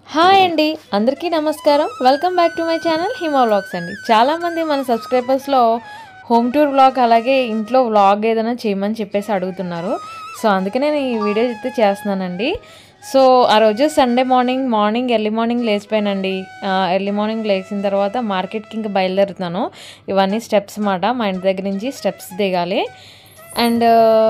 hi అండి అందరికీ నమస్కారం welcome back to my channel Hima vlogs అండి చాలామంది మన సబ్స్క్రైబర్స్లో హోమ్ టూర్ వ్లాగ్ అలాగే ఇంట్లో వ్లాగ్ ఏదైనా చేయమని చెప్పేసి అడుగుతున్నారు సో అందుకే నేను ఈ వీడియో అయితే చేస్తున్నానండి సో ఆ రోజు Sunday morning morning early morning లేచిపోయానండి ఎర్లీ మార్నింగ్ లేచిన తర్వాత మార్కెట్కి ఇంకా బయలుదేరుతున్నాను ఇవన్నీ స్టెప్స్ మాట మా ఇంటి దగ్గర నుంచి స్టెప్స్ దిగాలి అండ్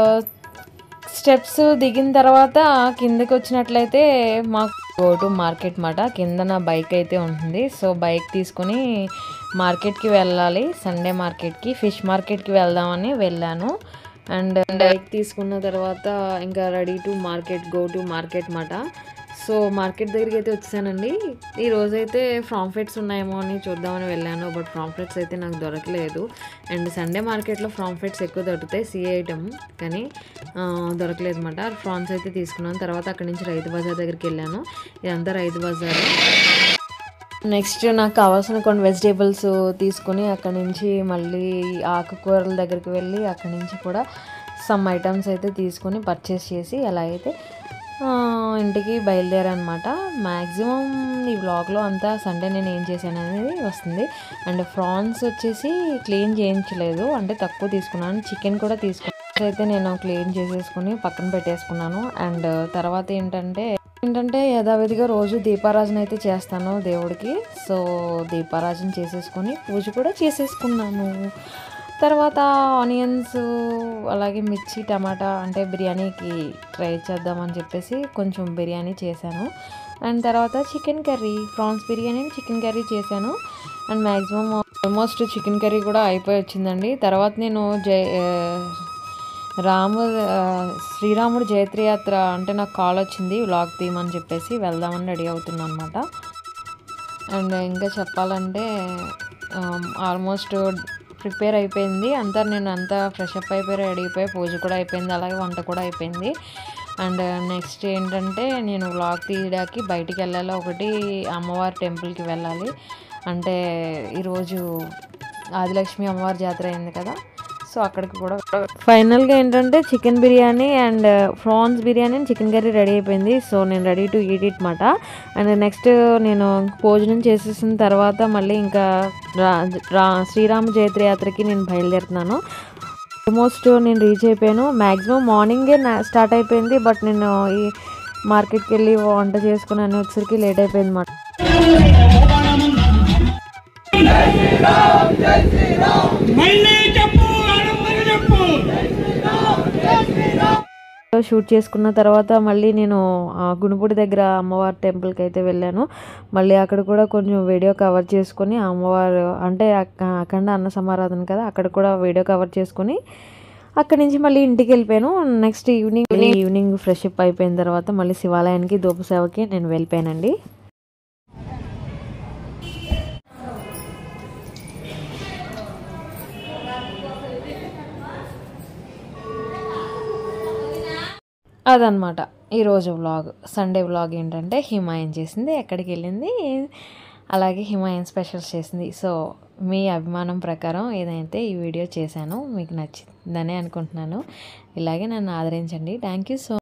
స్టెప్స్ దిగిన తర్వాత కిందకి వచ్చినట్లయితే మాకు గో టు మార్కెట్ మాట కింద నా బైక్ అయితే ఉంటుంది సో బైక్ తీసుకుని మార్కెట్కి వెళ్ళాలి సండే మార్కెట్కి ఫిష్ మార్కెట్కి వెళ్దామని వెళ్ళాను అండ్ బైక్ తీసుకున్న తర్వాత ఇంకా ready to market go to market మాట సో మార్కెట్ దగ్గరికి అయితే వచ్చానండి ఈ రోజైతే ఫ్రాంఫెట్స్ ఉన్నాయేమో అని చూద్దామని వెళ్ళాను బట్ ఫ్రాంఫెట్స్ అయితే నాకు దొరకలేదు అండ్ సండే మార్కెట్లో ఫ్రాంఫెట్స్ ఎక్కువ దొరుకుతాయి సీ ఐటమ్ కానీ ఆ, దొరకలేదు అనమాట ఫ్రాన్స్ అయితే తీసుకున్నాను తర్వాత అక్కడి నుంచి రైతు బజార్ దగ్గరికి వెళ్ళాను ఇదంతా రైతు బజార్ నెక్స్ట్ నాకు కావాల్సిన కొన్ని వెజిటేబుల్స్ తీసుకుని అక్కడి నుంచి మళ్ళీ ఆకుకూరల దగ్గరికి వెళ్ళి అక్కడి నుంచి కూడా సమ్ ఐటమ్స్ అయితే తీసుకొని పర్చేస్ చేసి అలా అయితే ఆ, ఇంటికి బయలుదేరనమాట మ్యాక్సిమం ఈ వ్లాగ్లో అంతా సండే నేను ఏం చేశాను అనేది వస్తుంది అండ్ ఫ్రాన్స్ వచ్చేసి క్లీన్ చేయించలేదు అంటే తక్కువ తీసుకున్నాను చికెన్ కూడా తీసుకున్నాను అయితే నేను క్లీన్ చేసేసుకుని పక్కన పెట్టేసుకున్నాను అండ్ తర్వాత ఏంటంటే ఏంటంటే యథావిధిగా రోజు దీపారాజన అయితే చేస్తాను దేవుడికి సో దీపారాజన చేసేసుకొని పూజ కూడా చేసేసుకున్నాను తర్వాత ఆనియన్స్ అలాగే మిర్చి టమాటా అంటే బిర్యానీకి ట్రై చేద్దామని చెప్పేసి కొంచెం బిర్యానీ చేశాను అండ్ తర్వాత chicken curry prawns biryani chicken curry చేశాను and maximum almost chicken curry కూడా అయిపోయి వచ్చిందండి తర్వాత నేను జై ఆ, రాము ఆ, శ్రీరాముడు జయత్రయాత్ర అంటే నాకు కాల్ వచ్చింది వ్లాగ్ తీయమని చెప్పేసి వెళ్దామని రెడీ అవుతున్నాను అనమాట అండ్ ఇంకా చెప్పాలంటే ఆల్మోస్ట్ ప్రిపేర్ అయిపోయింది అంతా నేను అంతా ఫ్రెష్ అప్ అయిపోయి రెడీ అయిపోయి పూజ కూడా అయిపోయింది అలాగే వంట కూడా అయిపోయింది అండ్ నెక్స్ట్ ఏంటంటే నేను వ్లాగ్ తీయడానికి బయటికి వెళ్ళాలి ఒకటి అమ్మవారి టెంపుల్కి వెళ్ళాలి అంటే ఈరోజు ఆదిలక్ష్మి అమ్మవారి జాతర అయింది కదా సో అక్కడికి కూడా ఫైనల్గా ఏంటంటే chicken biryani and prawns biryani and chicken curry ready అయిపోయింది సో నేను రెడీ టు ఈట్ ఇట్ మాట అండ్ నెక్స్ట్ నేను భోజనం చేసేసిన తర్వాత మళ్ళీ ఇంకా రా రా శ్రీరామ జయత్ర యాత్రకి నేను బయలుదేరుతున్నాను ఆల్మోస్ట్ నేను రీచ్ అయిపోయాను మ్యాక్సిమం మార్నింగే స్టార్ట్ అయిపోయింది బట్ నేను ఈ మార్కెట్కి వెళ్ళి వంట చేసుకుని అన్ని వచ్చరికి లేట్ అయిపోయింది మాట మళ్ళీ చెప్పు ఆనందంగా చెప్పు షూట్ చేసుకున్న తర్వాత మళ్ళీ నేను ఆ, గుణపూడి దగ్గర అమ్మవారి టెంపుల్కి అయితే వెళ్ళాను మళ్ళీ అక్కడ కూడా కొంచెం వీడియో కవర్ చేసుకొని ఆ అమ్మవారు అంటే అక్క- అఖండ అన్న సమారాధన కదా అక్కడ కూడా వీడియో కవర్ చేసుకొని అక్కడి నుంచి మళ్ళీ ఇంటికి వెళ్ళిపోయాను next evening evening fresh up అయిపోయిన తర్వాత మళ్ళీ శివాలయానికి దూప సేవకి నేను వెళ్ళిపోయానండి అదనమాట ఈరోజు వ్లాగ్ సండే వ్లాగ్ ఏంటంటే హిమాయన్ చేసింది ఎక్కడికి వెళ్ళింది అలాగే హిమాయన్ స్పెషల్స్ చేసింది సో మీ అభిమానం ప్రకారం ఏదైతే ఈ వీడియో చేశానో మీకు నచ్చిందని అనుకుంటున్నాను ఇలాగే నన్ను ఆదరించండి థ్యాంక్ యూ సో